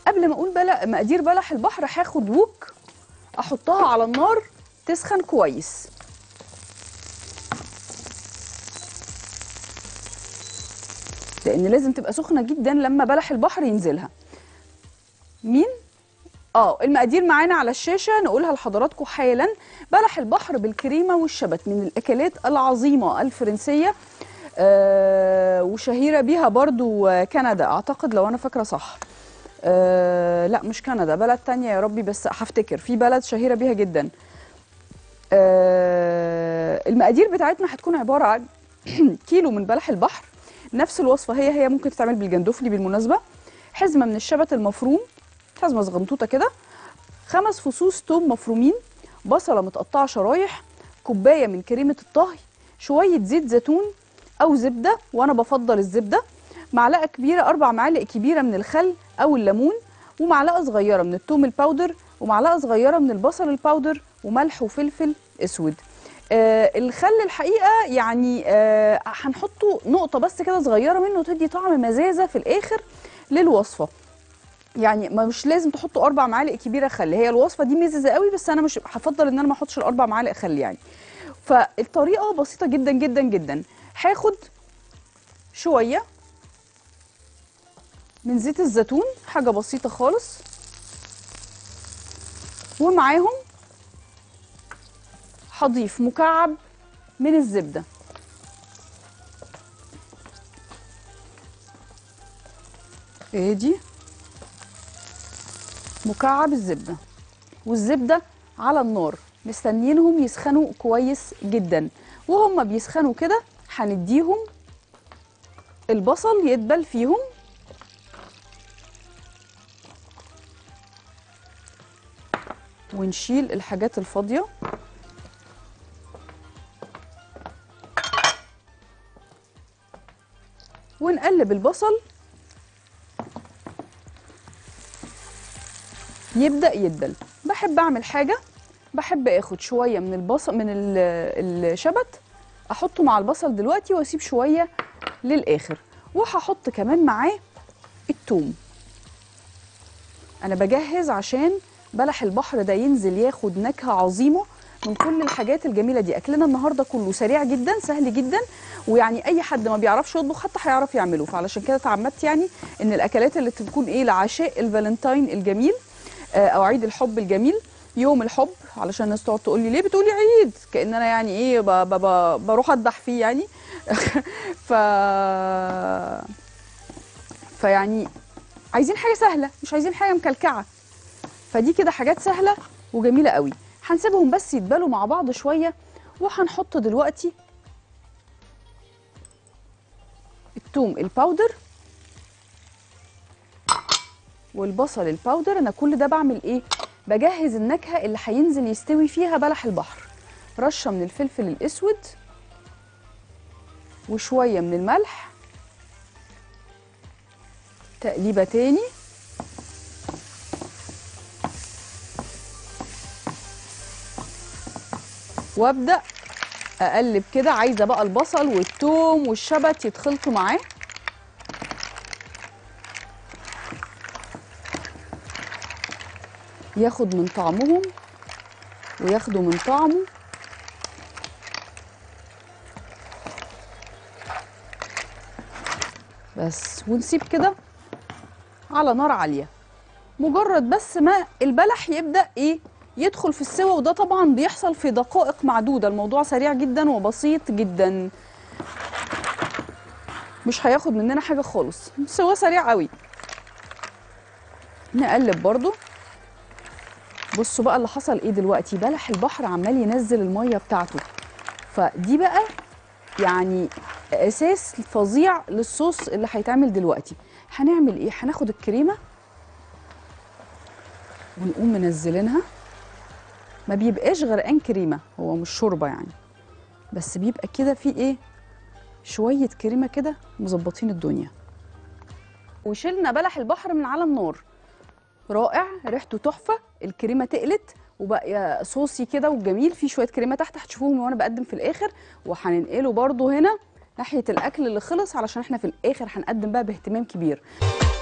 قبل ما اقول بلح مقادير بلح البحر هاخد وok احطها على النار تسخن كويس لان لازم تبقى سخنه جدا لما بلح البحر ينزلها مين اه المقادير معانا على الشاشه نقولها لحضراتكم حالا بلح البحر بالكريمه والشبت من الاكلات العظيمه الفرنسيه آه وشهيره بيها برضو آه، كندا اعتقد لو انا فاكره صح آه لا مش كندا بلد تانية يا ربي بس هفتكر في بلد شهيره بيها جدا آه المقادير بتاعتنا هتكون عباره عن كيلو من بلح البحر نفس الوصفه هي هي ممكن تتعمل بالجندفلي بالمناسبه حزمه من الشبت المفروم حزمه صغنطوطه كده خمس فصوص توم مفرومين بصله متقطعه شرايح كوبايه من كريمه الطهي شويه زيت زيتون او زبده وانا بفضل الزبده معلقه كبيره اربع معالق كبيره من الخل او الليمون ومعلقه صغيره من التوم الباودر ومعلقه صغيره من البصل الباودر وملح وفلفل اسود آه الخل الحقيقه يعني آه هنحطه نقطه بس كده صغيره منه تدي طعم مزازه في الاخر للوصفه يعني ما مش لازم تحطوا اربع معالق كبيره خل هي الوصفه دي مززه قوي بس انا مش هفضل ان انا ما احطش الاربع معالق خل يعني فالطريقه بسيطه جدا جدا جدا هاخد شويه من زيت الزيتون حاجه بسيطه خالص ومعاهم هضيف مكعب من الزبده ايه دي مكعب الزبده والزبده على النار مستنيينهم يسخنوا كويس جدا وهم بيسخنوا كده هنديهم البصل يدبل فيهم ونشيل الحاجات الفاضيه ونقلب البصل يبدأ يدبل بحب أعمل حاجة بحب اخد شوية من البصل من ال- الشبت احطه مع البصل دلوقتي واسيب شوية للآخر وهحط كمان معاه التوم انا بجهز عشان بلح البحر ده ينزل ياخد نكهة عظيمة من كل الحاجات الجميلة دي أكلنا النهاردة كله سريع جدا سهل جدا ويعني أي حد ما بيعرفش يطبخ حتى هيعرف يعمله فعلشان كده تعمدت يعني إن الأكلات اللي تكون إيه لعشاء الفالنتاين الجميل آه، أو عيد الحب الجميل يوم الحب علشان الناس تقعد تقول لي ليه بتقولي عيد كأن أنا يعني إيه ب ب ب بروح أذبح فيه يعني ف فيعني عايزين حاجة سهلة مش عايزين حاجة مكلكعة فدي كده حاجات سهلة وجميلة قوي هنسيبهم بس يتبالوا مع بعض شوية وهنحط دلوقتي التوم الباودر والبصل الباودر انا كل ده بعمل ايه بجهز النكهة اللي هينزل يستوي فيها بلح البحر رشة من الفلفل الاسود وشوية من الملح تقليبة تاني وابدا اقلب كده عايزه بقى البصل والثوم والشبت يتخلطوا معاه ياخد من طعمهم وياخدوا من طعمه بس ونسيب كده على نار عاليه مجرد بس ما البلح يبدا ايه يدخل في السوا وده طبعا بيحصل في دقائق معدوده الموضوع سريع جدا وبسيط جدا مش هياخد مننا حاجه خالص سوا سريع قوي نقلب برضو بصوا بقى اللي حصل ايه دلوقتي بلح البحر عمال ينزل الميه بتاعته فدي بقى يعني اساس فظيع للصوص اللي هيتعمل دلوقتي هنعمل ايه هناخد الكريمه ونقوم منزلينها ما بيبقاش غرقان كريمه هو مش شوربه يعني بس بيبقى كده في ايه شويه كريمه كده مظبطين الدنيا وشلنا بلح البحر من على النار رائع ريحته تحفه الكريمه تقلت وبقى صوصي كده وجميل في شويه كريمه تحت هتشوفوهم وانا بقدم في الاخر وهننقله برده هنا ناحيه الاكل اللي خلص علشان احنا في الاخر هنقدم بقى باهتمام كبير